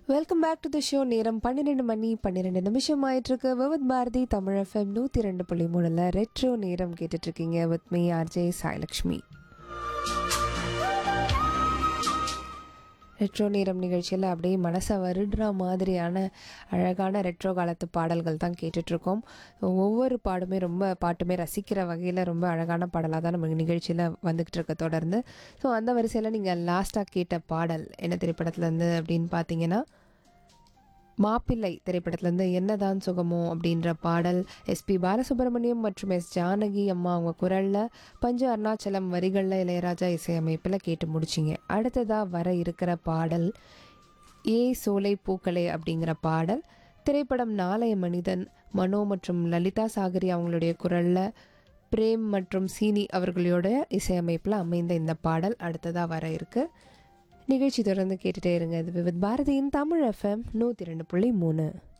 welcome back to the show நேரம் பன்னிரெண்டு மணி பன்னிரெண்டு நிமிஷம் ஆயிட்டிருக்கு விவத் பாரதி தமிழ் எஃப்எம் நூற்றி ரெண்டு புள்ளி மூணில் ரெட்ரோ நேரம் கேட்டுட்ருக்கீங்க with me RJ Sailakshmi retro நேரம் நிகழ்ச்சியில் அப்படியே மனசை வருடுற மாதிரியான அழகான ரெட்ரோ காலத்து பாடல்கள் தான் கேட்டுட்ருக்கோம் ஒவ்வொரு பாடுமே ரொம்ப பாட்டுமே ரசிக்கிற வகையில் ரொம்ப அழகான பாடலாக தான் நம்ம நிகழ்ச்சியில் வந்துக்கிட்டு இருக்க தொடர்ந்து ஸோ அந்த வரிசையில் நீங்கள் லாஸ்ட்டாக கேட்ட பாடல் என்ன திரைப்படத்துலேருந்து அப்படின்னு பார்த்தீங்கன்னா மாப்பிள்ளை திரைப்படத்துலேருந்து என்னதான் சுகமோ அப்படின்ற பாடல் எஸ்பி பாலசுப்ரமணியம் மற்றும் எஸ் ஜானகி அம்மா அவங்க குரலில் பஞ்சு அருணாச்சலம் வரிகளில் இளையராஜா இசையமைப்பில் கேட்டு முடிச்சிங்க அடுத்ததாக வர இருக்கிற பாடல் ஏ சோலை பூக்களே அப்படிங்கிற பாடல் திரைப்படம் நாளைய மனிதன் மனோ மற்றும் லலிதா சாகரி அவங்களுடைய குரலில் பிரேம் மற்றும் சீனி அவர்களோட இசையமைப்பில் அமைந்த இந்த பாடல் அடுத்ததாக வர இருக்குது நிகழ்ச்சி தொடர்ந்து கேட்டுட்டே இருங்க இது விவித் பாரதியின் தமிழ் எஃப்எம் நூற்றி ரெண்டு புள்ளி மூணு